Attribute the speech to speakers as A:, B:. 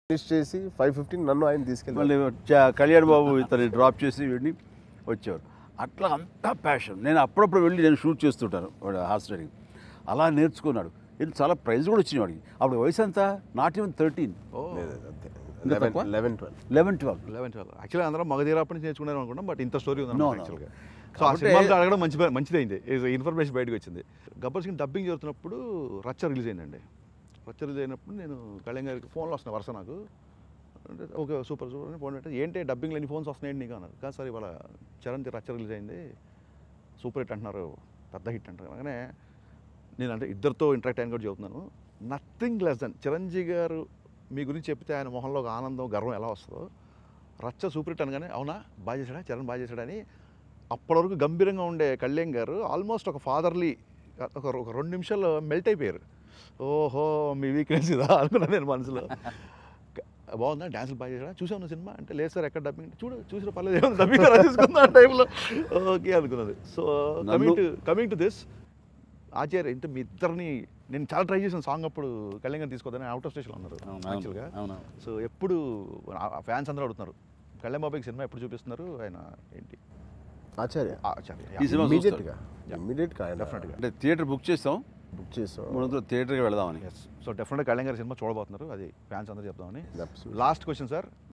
A: Finish చేసి five fifteen నన్ను ఆయన తీసుకెళ్ళి
B: మళ్ళీ చ- కళ్యాణ్ బాబు ఇతన్ని డ్రాప్ చేసి వెళ్ళి వచ్చేవారు అట్లా అంతా ప్యాషన్ నేను అప్పుడప్పుడు వెళ్ళి నేను షూట్ చేస్తుంటాను వాడు హార్స్ రైడింగ్ అలా నేర్చుకున్నాడు ఇది చాలా ప్రైజ్ కూడా వచ్చినాయి వాడికి అప్పుడు వయసు అంతా నాట్ ఈవెన్ థర్టీన్
C: ఓ
B: ఇంత
A: లెవెన్
B: తక్కువ?
A: Eleven twelve
B: eleven twelve
C: eleven twelve actually అందరం మగధీరాపటి నుంచి నేర్చుకున్నారు అనుకుంటాం బట్ ఇంత స్టోరీ ఉంది
B: No, no.
C: యాక్చువల్గా సో ఆ
B: కాబట్టి-
C: సినిమాతో అడగడం మంచి మంచిదైంది ఇన్ఫర్మేషన్ బయటకు వచ్చింది గబ్బర్ సింగ్ డబ్బింగ్ జరుగుతున్నప్పుడు రచ్చ రిలీజ్ అయిందండి రచ్చ రిలీజ్ అయినప్పుడు నేను కళ్యాణ్ గారికి ఫోన్లు వస్తున్నాయి వరుస నాకు అంటే ఓకే సూపర్ సూపర్ అని ఫోన్ పెట్టి ఏంటి డబ్బింగ్ లేని ఫోన్స్ వస్తున్నాయండి నీకు అన్నారు కాదు సార్ ఇవాళ చరణ్ రచ్చ రిలీజ్ అయింది సూపర్ హిట్ అంటున్నారు పెద్ద హిట్ అంటారు అలానే నేను అంటే ఇద్దరితో ఇంటరాక్ట్ అయిన కూడా చెబుతున్నాను నథింగ్ లెస్ దెన్ చిరంజీవి గారు మీ గురించి చెప్తే ఆయన మొహంలో ఒక ఆనందం గర్వం ఎలా వస్తుందో రచ్చ సూపర్ హిట్ అనగానే అవునా బాగా చేశాడా చరణ్ బాగా చేశాడని అప్పటివరకు గంభీరంగా ఉండే కళ్యాణ్ గారు ఆల్మోస్ట్ ఒక ఫాదర్లీ ఒక ఒక రెండు నిమిషాల్లో మెల్ట్ అయిపోయారు ఓహో మీ వీక్నెస్ ఇదా అనుకున్నాను నేను మనసులో క- బాగుందా డ్యాన్సులు బాగా చేశాడా చూసాను సినిమా అంటే లేదు సార్ ఎక్కడ డబ్బింగ్ చూడు చూసిన పర్లేదు ఏమన్నా డబ్బింగ్ తీసుకుందా ఆ టైంలో ఓకే అనుకున్నది so coming to coming to this Acharya అంటే మీ ఇద్దరిని నేను చాలా ట్రై చేశాను సాంగ్ అప్పుడు కళ్యాణ్ గారిని తీసుకోవద్దని అవుట్ ఆఫ్ స్టేషన్ ఉన్నారు యాక్చువల్గా
B: అవును
C: సో ఎప్పుడు ఫ్యాన్స్ అందరూ అడుగుతున్నారు కళ్యాణ్ బాబాయ్కి సినిమా ఎప్పుడు చూపిస్తున్నారు ఆయన ఏంటి
A: ఆచార్య
C: ఆచార్య
B: ఈ సినిమా
A: ఇమీడియట్ గా
C: Yeah.
A: ఇమీడియట్ గా
C: Definitely గా.
B: అంటే థియేటర్ బుక్ చేస్తాం
A: బుక్ చేసాం
B: మూడు థియేటర్కి వెళదామని
C: ఎస్ సో డెఫినెట్గా కళ్యాణ్ గారి సినిమా చూడబోతున్నారు అది ఫ్యాన్స్ అందరూ చెప్దామని
A: Absolutely.
C: Last question sir